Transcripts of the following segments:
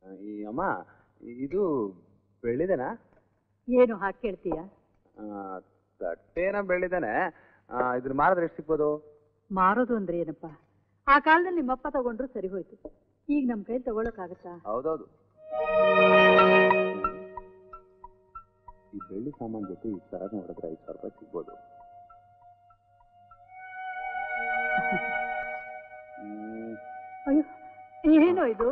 ಈ ಅಮ್ಮ ಇದು ಬೆಳ್ಳಿದೆನಾ ಏನು ಹಾಗೆ ಕೇಳ್ತೀಯ ಆ, ತಟ್ಟೆನ ಬೆಳ್ಳಿದಾನೆ ಇದ್ರ ಮಾರಿದ್ರೆ ಎಷ್ಟು ಸಿಗ್ಬೋದು ಮಾರೋದು ಅಂದ್ರೆ ಏನಪ್ಪ ಆ ಕಾಲದಲ್ಲಿ ನಿಮ್ಮಪ್ಪ ತಗೊಂಡ್ರು ಸರಿ ಹೋಯ್ತು ಈಗ ನಮ್ ಕೈ ತಗೊಳಕ್ಕಾಗತ್ತಾ ಹೌದೌದು ಈ ಬೆಳ್ಳಿ ಸಾಮಾನ್ ಜೊತೆ ಈ ಸರ ನೋಡಿದ್ರೆ ಐದು ಸಾವಿರ ರೂಪಾಯಿ ಸಿಗ್ಬೋದು ಹ್ಮ್, ಅಯ್ಯೋ ಏನೋ ಇದು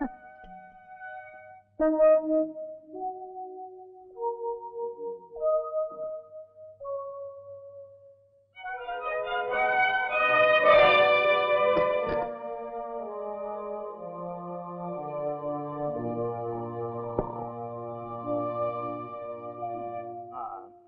ಆ,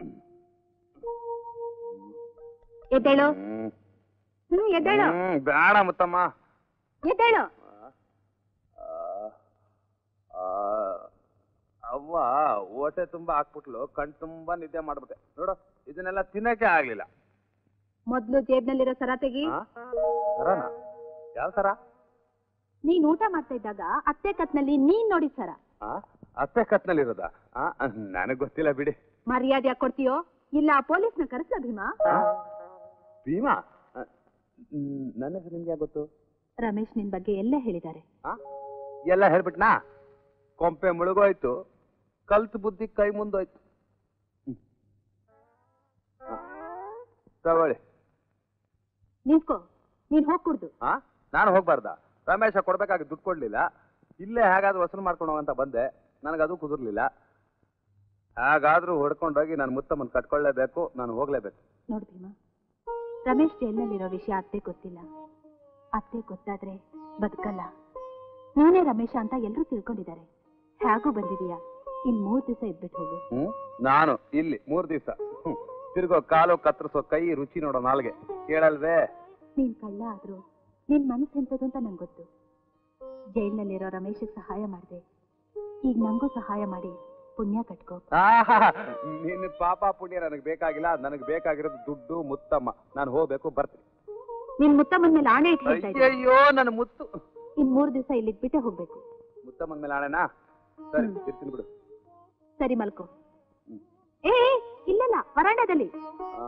ಎದ್ದೇಳು ಹ್ಮ್. ಹ್ಮ್ ಎದ್ದೇಳು ಹ್ಮ್, ಬೇಡ ಮುತ್ತಮ್ಮ ಎದ್ದೇಳು ಆ, ಆ, ಅವ್ವ ಹೊಟ್ಟೆ ತುಂಬಾ ಹಾಕ್ಬಿಟ್ಲು ಕಣ್ ತುಂಬಾ ನಿದ್ದೆ ಮಾಡ್ಬಿಟ್ಟೆ ನೋಡು ಇದನ್ನೆಲ್ಲ ತಿನ್ನಕ್ಕೆ ಆಗ್ಲಿಲ್ಲ ಮೊದ್ಲು ಜೇಬ್ನಲ್ಲಿರೋ ಸರ ತೆಗಿ ಆ? ಸರನಾ ಯಾವ ಸರ ನೀನ್ ಊಟ ಮಾಡ್ತಾ ಇದ್ದಾಗ ಅತ್ತೆ ಕತ್ನಲ್ಲಿ ನೀನ್ ನೋಡಿದ ಸರ ಆ? ಅತ್ತೆ ಕತ್ನಲ್ಲಿರೋದಾ ಆ ನನಗ್ ಗೊತ್ತಿಲ್ಲ ಬಿಡಿ ಮರ್ಯಾದೆ ಯಾಕ್ ಕೊಡ್ತೀಯೋ ಇಲ್ಲ ಆ ಪೊಲೀಸ್ನ ಕರೆಸ್ಲ ಭೀಮಾ ಆ? ಭೀಮಾ ಆ, ಮ್, ನನ್ನ ಹೆಸರು ನಿಮ್ಗೆ ಯಾಕ್ ಗೊತ್ತು ರಮೇಶ್ ನಿನ್ ಬಗ್ಗೆ ಎಲ್ಲ ಹೇಳಿದ್ದಾರೆ ಆ? ಎಲ್ಲ ಹೇಳ್ಬಿಟ್ನಾ ಕೊಂಪೆ ಮುಳುಗೋಯ್ತು ಕಲ್ತು ಬುದ್ಧಿ ಕೈ ಮುಂದೋಯ್ತು ಹ್ಮ್. ಆ, ತಗೊಳ್ಳಿ ನಿಂತ್ಕೋ ನೀನ್ ಹೋಗ್ ಕುಡ್ದು ಆ ನಾನು ಹೋಗ್ಬಾರ್ದ ರಮೇಶ ಕೊಡ್ಬೇಕಾಗಿ ದುಡ್ಡು ಕೊಡ್ಲಿಲ್ಲ ಇಲ್ಲೇ ಹೇಗಾದ್ರೂ ವಸೂಲು ಮಾಡ್ಕೊಂಡು ಹೋಗಂತ ಬಂದೆ ನನಗದು ಕುದುರ್ಲಿಲ್ಲ ಹಾಗಾದ್ರೂ ಹೊಡ್ಕೊಂಡೋಗಿ ನಾನು ಮುತ್ತಮ್ಮನ್ ಕಟ್ಕೊಳ್ಳೇಬೇಕು ನಾನು ಹೋಗ್ಲೇಬೇಕು ನೋಡ್ ಭೀಮಾ ರಮೇಶ್ ಜೈಲ್ನಲ್ಲಿರೋ ವಿಷಯ ಅತ್ತೆ ಗೊತ್ತಿಲ್ಲ ಅತ್ತೆ ಗೊತ್ತಾದ್ರೆ ಬದುಕಲ್ಲ ನೀನೇ ರಮೇಶ ಅಂತ ಎಲ್ರೂ ತಿಳ್ಕೊಂಡಿದ್ದಾರೆ ಹೇಗೂ ಬಂದಿದೀಯಾ ಇನ್ ಮೂರ್ ದಿವಸ ಇದ್ಬಿಟ್ಟು ಹೋಗು ಹ್ಮ್ ನಾನು ಇಲ್ಲಿ ಮೂರ್ ದಿವಸ ತಿರ್ಗೋ ಕಾಲು ಕತ್ತರಿಸೋ ಕೈ ರುಚಿ ನೋಡೋ ನಾಲ್ಗೆ ಕೇಳಲ್ವೇ ನೀನ್ ಕಳ್ಳ ಆದ್ರೂ ನಿನ್ ಮನಸ್ಸು ಎಂತದು ಅಂತ ನಂಗೆ ಗೊತ್ತು ಜೈಲ್ನಲ್ಲಿರೋ ರಮೇಶಿಗೆ ಸಹಾಯ ಮಾಡಿದೆ ಈಗ ನಂಗೂ ಸಹಾಯ ಮಾಡಿ ಪುಣ್ಯ ಕಟ್ಕೋ ಆಹಾ, ನಿನ್ನ ಪಾಪ ಪುಣ್ಯ ನನಗೆ ಬೇಕಾಗಿಲ್ಲ ನನಗೆ ಬೇಕಾಗಿರೋದು ದುಡ್ಡು ಮುತ್ತಮ್ಮ ನಾನು ಹೋಗ್ಬೇಕು ಬರ್ತೀನಿ ನಿನ್ ಮುತ್ತಮ್ಮನ ಮೇಲೆ ಆಣೆ ಇಟ್ಟು ಹೇಳ್ತಾ ಇದ್ದೀನಿ ಅಯ್ಯಯ್ಯೋ ನನ್ನ ಮುತ್ತು ಇನ್ ಮೂರ್ ದಿವಸ ಇಲ್ಲಿಗ್ ಬಿಟ್ಟೆ ಹೋಗ್ಬೇಕು ಮುತ್ತಮ್ಮನ ಮೇಲೆ ಆಣೆನಾ ಸರಿ ಹ್ಮ್. ಇರ್ತೀನಿ ಬಿಡು ಸರಿ ಮಲ್ಕೋ ಹ್ಮ್. ಏ ಏ, ಇಲ್ಲಲ್ಲ ವರಾಂಡದಲ್ಲಿ ಆ,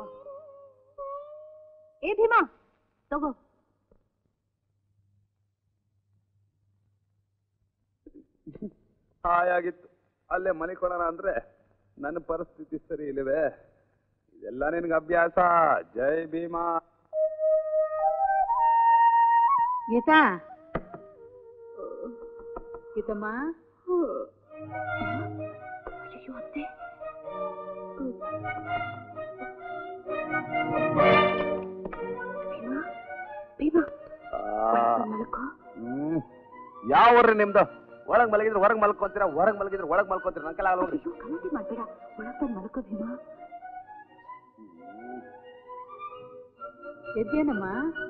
ಏ ಭೀಮಾ ತಗೋ ಹಾಯಾಗಿತ್ತು ಅಲ್ಲೇ ಮಲಿಕೊಳ್ಳೋಣ ಅಂದ್ರೆ ನನ್ನ ಪರಿಸ್ಥಿತಿ ಸರಿ ಇಲ್ಲವೇ ಇದೆಲ್ಲ ನಿನ್ಗೆ ಅಭ್ಯಾಸ ಜೈ ಭೀಮಾ ಗೀತಾ ಗೀತಮ್ಮ ಅಯ್ಯೋ ಅತ್ತೆ ಭೀಮಾ ಭೀಮಾ ಆ, ಮಲ್ಕೋ ಹ್ಮ್ ಯಾವ ಊರ್ರಿ ನಿಮ್ದು ಒಳಗ್ ಮಲಗಿದ್ರೆ ಹೊರಗ್ ಮಲ್ಕೊಂತೀರ ಹೊರಗ್ ಮಲಗಿದ್ರೆ ಒಳಗ್ ಮಲ್ಕೊಂತೀರ ನನ್ ಕೈಲಿ ಆಗಲ್ಲ ಹೋಗ್ರಿ ಅಯ್ಯೋ ಗಲಾಟೆ ಮಾಡ್ಬೇಡ ಒಳಗ್ ಬಂದ್ ಮಲ್ಕೋ ಭೀಮಾ ಎದ್ದೇನಮ್ಮ